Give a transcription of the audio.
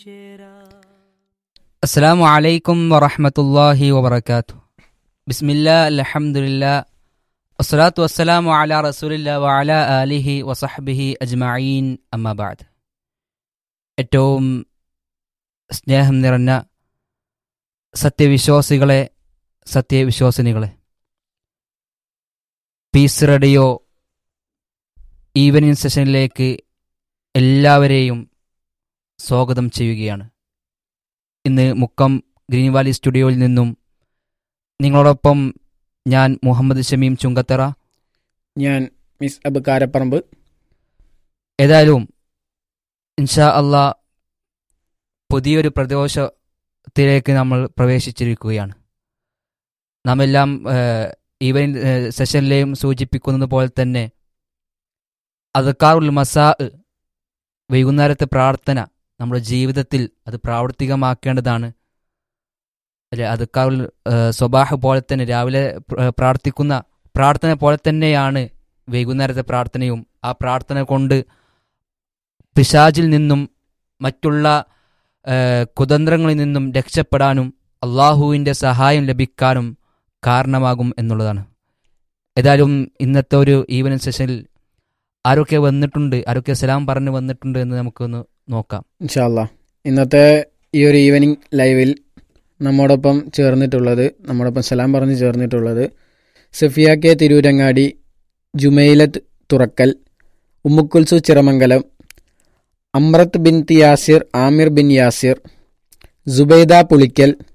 അസ്സാം വലൈക്കും വറഹമത്തല്ലാഹി വബർക്കാത്തു ബിസ്മില്ലാ അലഹമുല്ലാ വസ്സലാത്തു വസ്സലാമു അല റസൂലില്ല വഅല ആലിഹി വസഹബിഹി അജ്മഈൻ അമ്മബാദ് ഏറ്റവും സ്നേഹം നിറഞ്ഞ സത്യവിശ്വാസികളെ സത്യവിശ്വാസിനികളെ പീസ് റേഡിയോ ഈവനിങ് സെഷനിലേക്ക് എല്ലാവരെയും സ്വാഗതം ചെയ്യുകയാണ് ഇന്ന് മുക്കം ഗ്രീൻ വാലി സ്റ്റുഡിയോയിൽ നിന്നും നിങ്ങളോടൊപ്പം ഞാൻ മുഹമ്മദ് ഷമീം ചുങ്കത്തറ ഞാൻ മിസ് അബ് കാരപ്പറമ്പ് ഏതായാലും ഇൻഷാ അള്ളാ പുതിയൊരു പ്രദോഷത്തിലേക്ക് നമ്മൾ പ്രവേശിച്ചിരിക്കുകയാണ് നാം എല്ലാം ഈവനിങ് സെഷനിലെയും സൂചിപ്പിക്കുന്നത് പോലെ തന്നെ അദ്ക്കാറുൽ മസാ വൈകുന്നേരത്തെ പ്രാർത്ഥന നമ്മുടെ ജീവിതത്തിൽ അത് പ്രാവർത്തികമാക്കേണ്ടതാണ് അല്ലെ അദ്ക്കാറുൽ സ്വബാഹ് പോലെ തന്നെ രാവിലെ പ്രാർത്ഥിക്കുന്ന പ്രാർത്ഥന പോലെ തന്നെയാണ് വൈകുന്നേരത്തെ പ്രാർത്ഥനയും ആ പ്രാർത്ഥന കൊണ്ട് പിശാജിൽ നിന്നും മറ്റുള്ള കുതന്ത്രങ്ങളിൽ നിന്നും രക്ഷപ്പെടാനും അള്ളാഹുവിൻ്റെ സഹായം ലഭിക്കാനും കാരണമാകും എന്നുള്ളതാണ് ഏതായാലും ഇന്നത്തെ ഒരു ഈവനിങ് സെഷനിൽ ആരൊക്കെ വന്നിട്ടുണ്ട് ആരൊക്കെ സലാം പറഞ്ഞു വന്നിട്ടുണ്ട് എന്ന് നമുക്കൊന്ന് നോക്കാം ഇൻഷാല്ല ഇന്നത്തെ ഈ ഒരു ഈവനിങ് ലൈവിൽ നമ്മോടൊപ്പം ചേർന്നിട്ടുള്ളത് നമ്മോടൊപ്പം സലാം പറഞ്ഞ് ചേർന്നിട്ടുള്ളത് സഫിയ കെ തിരൂരങ്ങാടി ജുമൈലത്ത് തുറക്കൽ ഉമ്മുക്കുൽസു ചിറമംഗലം അമ്രത്ത് ബിൻ യാസിർ ആമിർ ബിൻ യാസിർ സുബൈദ പുളിക്കൽ